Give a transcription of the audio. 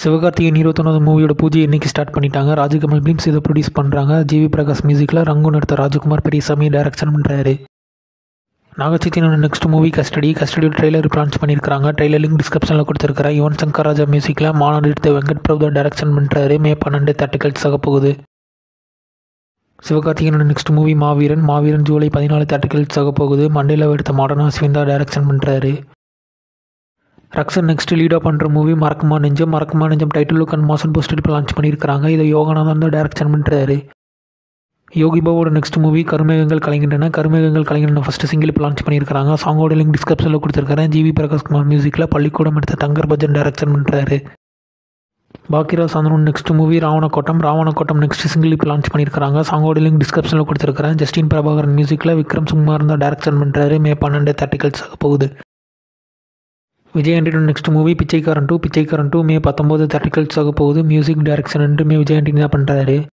சிவகார்த்திகேயன் இருபத்தொன்னாவது மூவியோட பூஜை இன்னைக்கு ஸ்டார்ட் பண்ணிட்டாங்க ராஜகமல் பிலிம்ஸ் இதை ப்ரொடியூஸ் பண்ணுறாங்க ஜிவி பிரகாஷ் மியூசிக்கில் ரங்கு நடத்த ராஜகுமார் பெரியசாமி டைரக்ஷன் பண்ணுறாரு நாகச்சைத்தியனோட நெக்ஸ்ட் மூவி கஸ்டடி கஸ்டடியோட ட்ரெய்லர் லான்ச் பண்ணியிருக்காங்க ட்ரெய்லர் லிங்க் டிஸ்கிரிப்ஷனில் கொடுத்துருக்கிறேன் யுவன் சங்கர் ராஜா மியூசிக்கில் மாநாடு எடுத்த வெங்கட் பிரபு டைரக்ஷன் பண்ணுறாரு மே பன்னெண்டு தேர்ட்டிகல்ஸ் ஆக போகுது சிவகார்த்திகேயனோட நெக்ஸ்ட் மூவி மாவீரன் மாவீரன் ஜூலை பதினாலு தேர்ட்டிகல்ஸ் ஆக போகுது மண்டேல எடுத்த மாடர்ன் அஸ்வின் தான் டைரக்ஷன் பண்ணுறாரு ரக்ஷன் நெக்ஸ்ட் லீடாக பண்ணுற மூவி மறக்குமா நெஞ்சம் மறக்குமா நெஞ்சம் title look and motion poster இப்போ லான்ச் பண்ணியிருக்காங்க இதை யோகானந்தன் தான் டைரக்ஷன் பண்ணுறாரு யோகி பாவோட நெக்ஸ்ட் மூவி கருமேகங்கள் கலைகின்றன கருமேகங்கள் கலைகின்றன ஃபஸ்ட்டு சிங்கிள் இப்போ லான்ச் பண்ணியிருக்காங்க சாங்கோட லிங்க் டிஸ்கிரிப்ஷனில் கொடுத்துருக்காரு ஜிவி பிரகாஷ் குமார் மியூசிக்கில் பள்ளிக்கூடம் எடுத்த தங்கர் பஜன் டைரக்ஷன் பண்ணுறாரு பாக்கிரா சாந்தனோட next movie Raavanakottam Raavanakottam next single இப்போ லான்ச் பண்ணியிருக்காங்க சாங்கோட லிங்க் டிஸ்கிரிப்ஷனில் கொடுத்துருக்கிறேன் ஜஸ்டின் பிரபாகரன் மியூசிக்கில் விக்ரம் சுகுமார் தான் டைரக்ஷன் பண்ணுறாரு மே பன்னெண்டு தேர்ட்டிகல்ஸ் ஆக போகுது Vijay Antony next movie Pichaikkaran two Pichaikkaran two May பத்தொம்போது தேர்ட்டிகல்ஸ் ஆக போகுது மியூசிக் டைரக்ஷன் ரெண்டுமே விஜய் ஆண்டனி தான் பண்ணுறாரு